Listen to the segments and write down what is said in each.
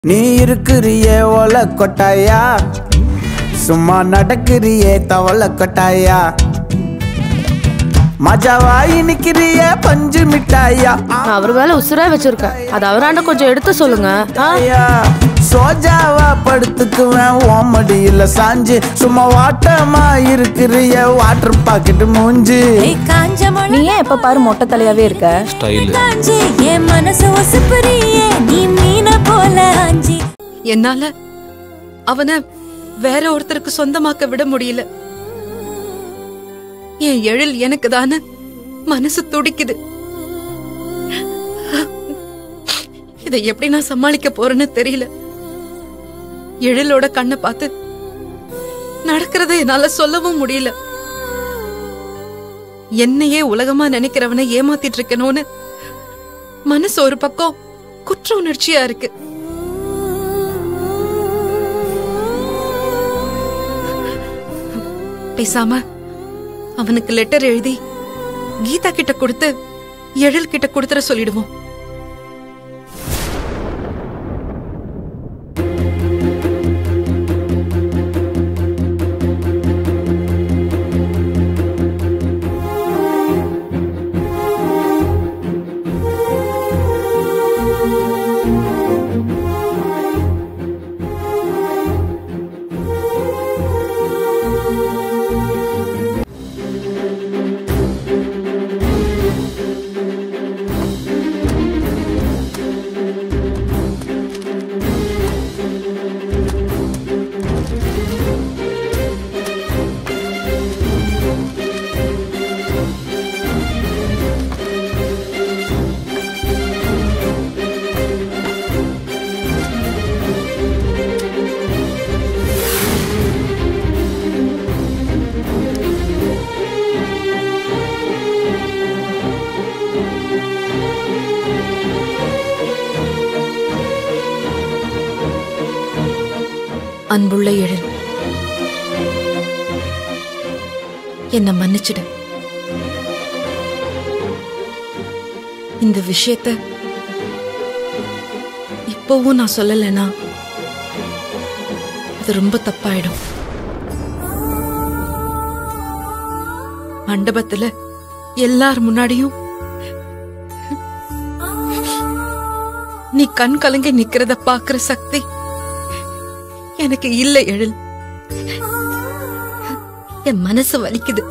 நீ இருக்கிறியே ஓல கொட்டாயா சும்மா நடக்கிறியே தவள கொட்டாயா மஜாவாயி நிக்கிறியே பஞ்சு மிட்டாயா நான் அவர் வேலை உசுரா வச்சிருக்கேன் அது அவராண்ட கொஞ்சம் எடுத்து சொல்லுங்க ஆ? ஐயா, சோஜாவா படுத்துக்குவேன் ஓமடியில சாஞ்சு சும்மா வாட்டமா இருக்கிறிய வாட்டர் பாக்கெட் மூஞ்சி ஏய் காஞ்ச மண நீ ஏன் எப்ப பாரு மொட்டை தலையாவே இருக்க ஸ்டைலு காஞ்சி என் மனசு ஒசுப்புறியே நீ மீன போல ஆஞ்சி என்னால அவனை வேற ஒருத்தருக்கு சொந்தமாக்க விட முடியல என் எழில் எனக்கு தானே மனசு துடிக்குது இதை எப்படி நான் சமாளிக்க போறேன்னு தெரியல எழிலோட கண்ணை பார்த்து நடக்கிறத என்னால சொல்லவும் முடியல என்னையே உலகமா நினைக்கிறவனை ஏமாத்திட்டு இருக்கணும்னு மனசு ஒரு பக்கம் குற்ற உணர்ச்சியா இருக்கு பேசாம அவனுக்கு லெட்டர் எழுதி கீதா கிட்ட கொடுத்து எழில் கிட்ட கொடுத்துற சொல்லிடுவோம் அன்புள்ள எழில் என்ன மன்னிச்சிடு இந்த விஷயத்த இப்போவும் நான் சொல்லலைன்னா அது ரொம்ப தப்பாயிடும் மண்டபத்துல எல்லார் முன்னாடியும் நீ கண் கலங்கி நிக்கிறத பாக்குற சக்தி எனக்கு இல்ல எழில் என் மனசு வலிக்குது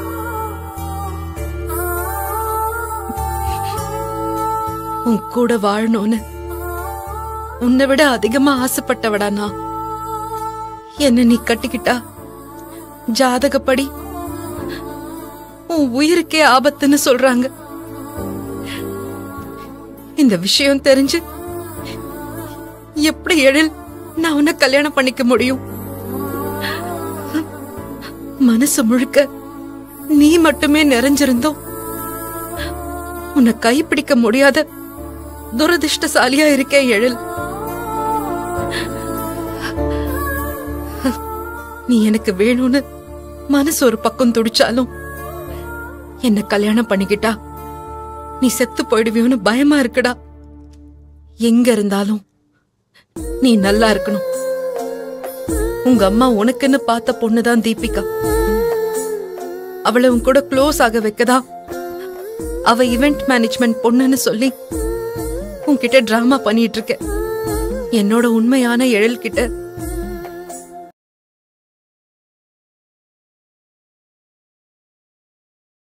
உன் கூட வாழணும்னு உன்னை விட அதிகமா ஆசைப்பட்டவடா நான் என்ன நீ கட்டிக்கிட்டா ஜாதகப்படி உன் உயிருக்கே ஆபத்துன்னு சொல்றாங்க இந்த விஷயம் தெரிஞ்சு எப்படி எழில் நான் உன்னை கல்யாணம் பண்ணிக்க முடியும் மனசு முழுக்க நீ மட்டுமே நிறைஞ்சிருந்தோம் உன்னை கைப்பிடிக்க முடியாத துரதிர்ஷ்டசாலியா இருக்கே எழில் நீ எனக்கு வேணும்னு மனசு ஒரு பக்கம் துடிச்சாலும் என்ன கல்யாணம் பண்ணிக்கிட்டா நீ செத்து போயிடுவியோன்னு பயமா இருக்குடா எங்க இருந்தாலும் நீ நல்லா இருக்கணும் உங்க அம்மா உனக்குன்னு பார்த்த பொண்ணுதான் தீபிகா அவளை உன் கூட க்ளோஸ் ஆக வைக்கதா அவ இவெண்ட் மேனேஜ்மெண்ட் பொண்ணுன்னு சொல்லி உன்கிட்ட டிராமா பண்ணிட்டு இருக்க என்னோட உண்மையான எழில் கிட்ட